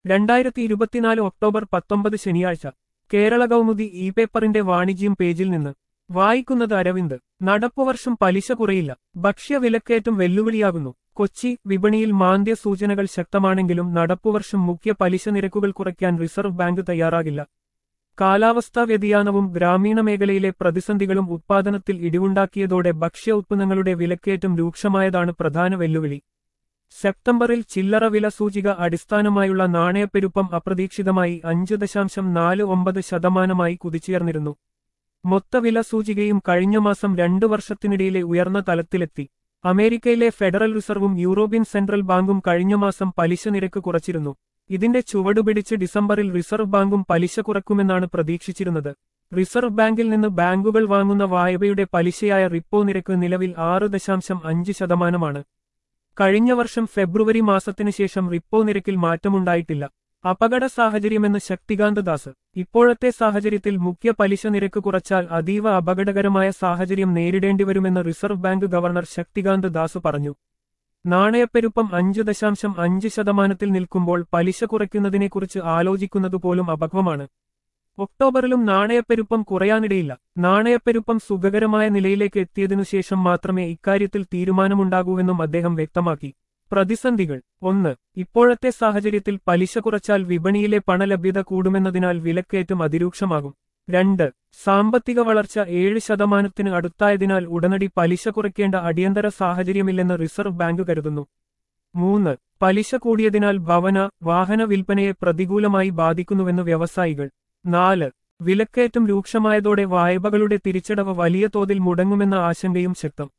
രണ്ടായിരത്തി ഇരുപത്തിനാല് ഒക്ടോബർ പത്തൊമ്പത് ശനിയാഴ്ച കേരള കൗമുദി ഇ പേപ്പറിന്റെ വാണിജ്യം പേജിൽ നിന്ന് വായിക്കുന്നത് അരവിന്ദ് നടപ്പുവർഷം പലിശ കുറയില്ല ഭക്ഷ്യവിലക്കയറ്റം വെല്ലുവിളിയാകുന്നു കൊച്ചി വിപണിയിൽ മാന്ദ്യ സൂചനകൾ ശക്തമാണെങ്കിലും നടപ്പുവർഷം മുഖ്യ പലിശ നിരക്കുകൾ കുറയ്ക്കാൻ റിസർവ് ബാങ്ക് തയ്യാറാകില്ല കാലാവസ്ഥാ വ്യതിയാനവും ഗ്രാമീണ മേഖലയിലെ പ്രതിസന്ധികളും ഉത്പാദനത്തിൽ ഇടിവുണ്ടാക്കിയതോടെ ഭക്ഷ്യ ഉത്പന്നങ്ങളുടെ വിലക്കയറ്റം രൂക്ഷമായതാണ് പ്രധാന വെല്ലുവിളി സെപ്റ്റംബറിൽ ചില്ലറ വില സൂചിക അടിസ്ഥാനമായുള്ള നാണയപ്പെരുപ്പം അപ്രതീക്ഷിതമായി അഞ്ച് ദശാംശം നാല് ഒമ്പത് ശതമാനമായി കുതിച്ചുയർന്നിരുന്നു മൊത്തവില സൂചികയും കഴിഞ്ഞ മാസം രണ്ടു വർഷത്തിനിടയിലെ ഉയർന്ന തലത്തിലെത്തി അമേരിക്കയിലെ ഫെഡറൽ റിസർവും യൂറോപ്യൻ സെൻട്രൽ ബാങ്കും കഴിഞ്ഞ മാസം പലിശ നിരക്ക് കുറച്ചിരുന്നു ഇതിന്റെ ചുവടുപിടിച്ച് ഡിസംബറിൽ റിസർവ് ബാങ്കും പലിശ കുറക്കുമെന്നാണ് പ്രതീക്ഷിച്ചിരുന്നത് റിസർവ് ബാങ്കിൽ നിന്ന് ബാങ്കുകൾ വാങ്ങുന്ന വായ്പയുടെ പലിശയായ റിപ്പോ നിരക്ക് നിലവിൽ ആറ് ദശാംശം അഞ്ച് ശതമാനമാണ് കഴിഞ്ഞ വർഷം ഫെബ്രുവരി മാസത്തിനു ശേഷം റിപ്പോ നിരക്കിൽ മാറ്റമുണ്ടായിട്ടില്ല അപകട സാഹചര്യമെന്ന് ശക്തികാന്ത ദാസ് ഇപ്പോഴത്തെ സാഹചര്യത്തിൽ മുഖ്യ പലിശ നിരക്ക് കുറച്ചാൽ അതീവ അപകടകരമായ സാഹചര്യം നേരിടേണ്ടിവരുമെന്ന് reserve bank governor Shaktikanta Das പറഞ്ഞു നാണയപ്പെരുപ്പം അഞ്ച് ദശാംശം അഞ്ച് ശതമാനത്തിൽ നിൽക്കുമ്പോൾ പലിശ കുറയ്ക്കുന്നതിനെക്കുറിച്ച് ആലോചിക്കുന്നതുപോലും അപക്വമാണ് ഒക്ടോബറിലും നാണയപ്പെരുപ്പം കുറയാനിടയില്ല നാണയപ്പെരുപ്പം സുഖകരമായ നിലയിലേക്ക് എത്തിയതിനു ശേഷം മാത്രമേ ഇക്കാര്യത്തിൽ തീരുമാനമുണ്ടാകൂവെന്നും അദ്ദേഹം വ്യക്തമാക്കി പ്രതിസന്ധികൾ ഒന്ന് ഇപ്പോഴത്തെ സാഹചര്യത്തിൽ പലിശ കുറച്ചാൽ വിപണിയിലെ പണലഭ്യത കൂടുമെന്നതിനാൽ വിലക്കയറ്റം അതിരൂക്ഷമാകും രണ്ട് സാമ്പത്തിക വളർച്ച ഏഴ് ശതമാനത്തിന് അടുത്തായതിനാൽ ഉടനടി പലിശ കുറയ്ക്കേണ്ട അടിയന്തര സാഹചര്യമില്ലെന്ന് റിസർവ് ബാങ്ക് കരുതുന്നു മൂന്ന് പലിശ കൂടിയതിനാൽ ഭവന വാഹന വിൽപ്പനയെ പ്രതികൂലമായി ബാധിക്കുന്നുവെന്ന് വ്യവസായികൾ നാല് വിലക്കയറ്റം രൂക്ഷമായതോടെ വായ്പകളുടെ തിരിച്ചടവ് വലിയ തോതിൽ മുടങ്ങുമെന്ന ആശങ്കയും ശക്തം